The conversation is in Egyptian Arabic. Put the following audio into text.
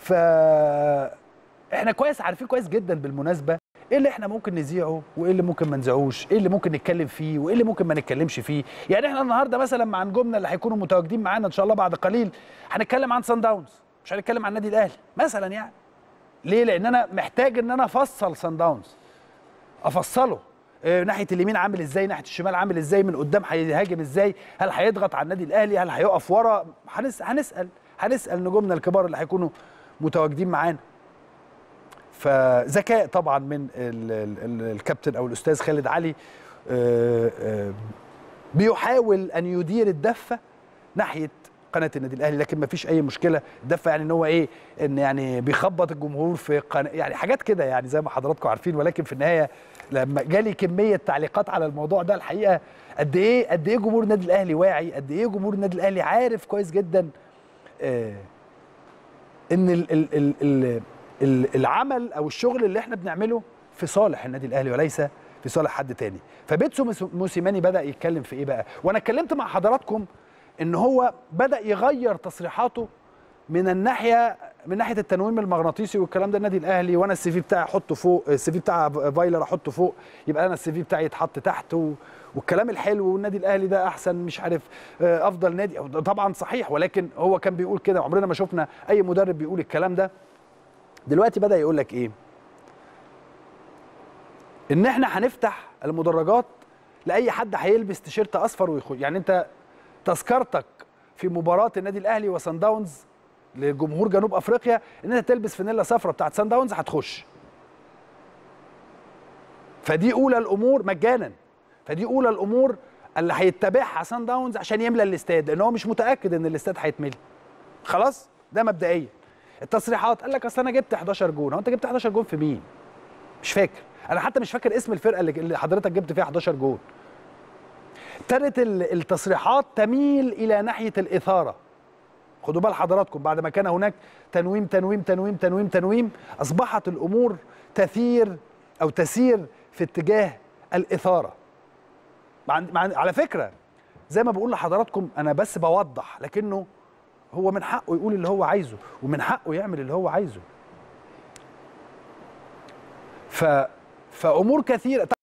ف احنا كويس عارفين كويس جدا بالمناسبه ايه اللي احنا ممكن نذيعه وايه اللي ممكن ما نذيعوش ايه اللي ممكن نتكلم فيه وايه اللي ممكن ما نتكلمش فيه يعني احنا النهارده مثلا مع نجومنا اللي هيكونوا متواجدين معانا ان شاء الله بعد قليل هنتكلم عن سان داونز مش هنتكلم عن النادي الاهلي مثلا يعني ليه لان انا محتاج ان انا افصل سان داونز افصله آه، ناحيه اليمين عامل ازاي ناحيه الشمال عامل ازاي من قدام هيهاجم ازاي هل هيضغط على النادي الاهلي هل هيقف ورا هنس... هنسال هنسال نجومنا الكبار اللي هيكونوا متواجدين معانا فذكاء طبعا من ال ال ال الكابتن او الاستاذ خالد علي آه، آه، بيحاول ان يدير الدفه ناحيه قناه النادي الاهلي لكن ما فيش اي مشكله الدفه يعني ان هو ايه ان يعني بيخبط الجمهور في قناه يعني حاجات كده يعني زي ما حضراتكم عارفين ولكن في النهايه لما جالي كميه تعليقات على الموضوع ده الحقيقه قد ايه قد ايه جمهور النادي الاهلي واعي قد ايه جمهور النادي الاهلي عارف كويس جدا آه ان ال ال ال ال ال العمل او الشغل اللي احنا بنعمله في صالح النادي الاهلي وليس في صالح حد تاني فبيتسو موس- موسيماني بدا يتكلم في ايه بقى وانا اتكلمت مع حضراتكم ان هو بدا يغير تصريحاته من الناحيه من ناحيه التنويم المغناطيسي والكلام ده النادي الاهلي وانا السي في بتاعي احطه فوق السي في بتاع فايلر احطه فوق يبقى انا السي في بتاعي يتحط تحت و... والكلام الحلو والنادي الاهلي ده احسن مش عارف آه، افضل نادي طبعا صحيح ولكن هو كان بيقول كده عمرنا ما شفنا اي مدرب بيقول الكلام ده دلوقتي بدا يقول لك ايه ان احنا هنفتح المدرجات لاي حد هيلبس تيشيرت اصفر ويخش يعني انت تذكرتك في مباراه النادي الاهلي وسان داونز لجمهور جنوب افريقيا ان انت تلبس فانيلا صفراء بتاعت سان داونز هتخش فدي اولى الامور مجانا فدي اولى الامور اللي هيتبعها سان داونز عشان يملى الاستاد لان هو مش متاكد ان الاستاد هيتملي خلاص ده مبدئيا التصريحات قال لك اصل انا جبت 11 جون هو انت جبت 11 جون في مين مش فاكر انا حتى مش فاكر اسم الفرقه اللي اللي حضرتك جبت فيها 11 جون ابتدت ال- التصريحات تميل الى ناحيه الاثاره خدوا بال حضراتكم بعد ما كان هناك تنويم تنويم تنويم تنويم تنويم اصبحت الامور تثير او تسير في اتجاه الاثاره مع مع على فكره زي ما بقول لحضراتكم انا بس بوضح لكنه هو من حقه يقول اللي هو عايزه ومن حقه يعمل اللي هو عايزه ف فامور كثيره